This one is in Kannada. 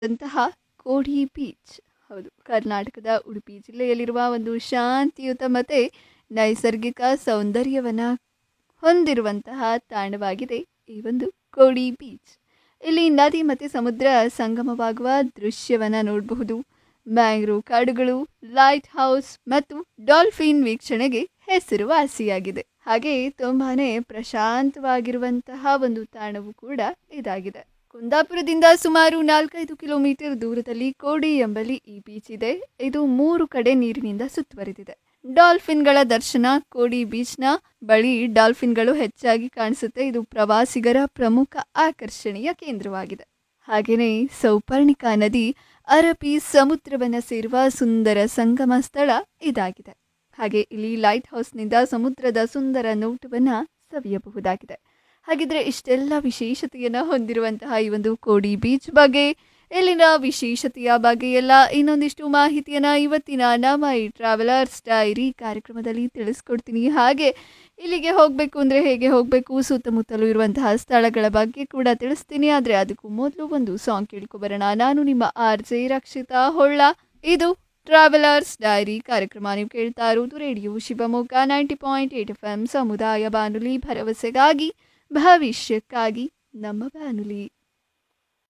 ಅಂತಹ ಕೋಡಿ ಬೀಚ್ ಹೌದು ಕರ್ನಾಟಕದ ಉಡುಪಿ ಜಿಲ್ಲೆಯಲ್ಲಿರುವ ಒಂದು ಶಾಂತಿಯುತ ಮತ್ತು ನೈಸರ್ಗಿಕ ಸೌಂದರ್ಯವನ್ನು ಹೊಂದಿರುವಂತಹ ತಾಣವಾಗಿದೆ ಈ ಒಂದು ಕೋಡಿ ಬೀಚ್ ಇಲ್ಲಿ ನದಿ ಮತ್ತು ಸಮುದ್ರ ಸಂಗಮವಾಗುವ ದೃಶ್ಯವನ್ನು ನೋಡಬಹುದು ಮ್ಯಾಂಗ್ರೋವ್ ಕಾಡುಗಳು ಲೈಟ್ ಹೌಸ್ ಮತ್ತು ಡಾಲ್ಫಿನ್ ವೀಕ್ಷಣೆಗೆ ಹೆಸರುವಾಸಿಯಾಗಿದೆ ಹಾಗೆ ತುಂಬಾನೇ ಪ್ರಶಾಂತವಾಗಿರುವಂತಹ ಒಂದು ತಾಣವು ಕೂಡ ಇದಾಗಿದೆ ಕುಂದಾಪುರದಿಂದ ಸುಮಾರು ನಾಲ್ಕೈದು ಕಿಲೋಮೀಟರ್ ದೂರದಲ್ಲಿ ಕೋಡಿ ಎಂಬಲ್ಲಿ ಈ ಬೀಚ್ ಇದೆ ಇದು ಮೂರು ಕಡೆ ನೀರಿನಿಂದ ಸುತ್ತುವರಿದಿದೆ ಡಾಲ್ಫಿನ್ಗಳ ದರ್ಶನ ಕೋಡಿ ಬೀಚ್ನ ಬಳಿ ಡಾಲ್ಫಿನ್ಗಳು ಹೆಚ್ಚಾಗಿ ಕಾಣಿಸುತ್ತೆ ಇದು ಪ್ರವಾಸಿಗರ ಪ್ರಮುಖ ಆಕರ್ಷಣೆಯ ಕೇಂದ್ರವಾಗಿದೆ ಹಾಗೆಯೇ ಸೌಪರ್ಣಿಕಾ ನದಿ ಅರಬ್ಬಿ ಸಮುದ್ರವನ್ನು ಸೇರುವ ಸುಂದರ ಸಂಗಮ ಸ್ಥಳ ಇದಾಗಿದೆ ಹಾಗೆ ಇಲ್ಲಿ ಲೈಟ್ ಹೌಸ್ನಿಂದ ಸಮುದ್ರದ ಸುಂದರ ನೋಟವನ್ನು ಸವಿಯಬಹುದಾಗಿದೆ ಹಾಗಿದ್ರೆ ಇಷ್ಟೆಲ್ಲ ವಿಶೇಷತೆಯನ್ನು ಹೊಂದಿರುವಂತಹ ಈ ಒಂದು ಕೋಡಿ ಬೀಚ್ ಬಗ್ಗೆ ಇಲ್ಲಿನ ವಿಶೇಷತೆಯ ಬಗ್ಗೆ ಎಲ್ಲ ಇನ್ನೊಂದಿಷ್ಟು ಮಾಹಿತಿಯನ್ನು ಇವತ್ತಿನ ನಮ್ಮ ಈ ಟ್ರಾವೆಲರ್ಸ್ ಡೈರಿ ಕಾರ್ಯಕ್ರಮದಲ್ಲಿ ತಿಳಿಸ್ಕೊಡ್ತೀನಿ ಹಾಗೆ ಇಲ್ಲಿಗೆ ಹೋಗಬೇಕು ಅಂದರೆ ಹೇಗೆ ಹೋಗಬೇಕು ಸುತ್ತಮುತ್ತಲೂ ಇರುವಂತಹ ಸ್ಥಳಗಳ ಬಗ್ಗೆ ಕೂಡ ತಿಳಿಸ್ತೀನಿ ಆದರೆ ಅದಕ್ಕೂ ಮೊದಲು ಒಂದು ಸಾಂಗ್ ಕೇಳ್ಕೊಬರೋಣ ನಾನು ನಿಮ್ಮ ಆರ್ ಜೆ ರಕ್ಷಿತಾ ಹೊಳ್ಳ ಇದು ಟ್ರಾವೆಲರ್ಸ್ ಡೈರಿ ಕಾರ್ಯಕ್ರಮ ನೀವು ಕೇಳ್ತಾ ಇರೋದು radio Shivamogga ninety point eight F M ಸಮುದಾಯ ಬಾನುಲಿ ಭರವಸೆಗಾಗಿ ಭವಿಷ್ಯಕ್ಕಾಗಿ ನಮ್ಮ ಬಾನುಲಿ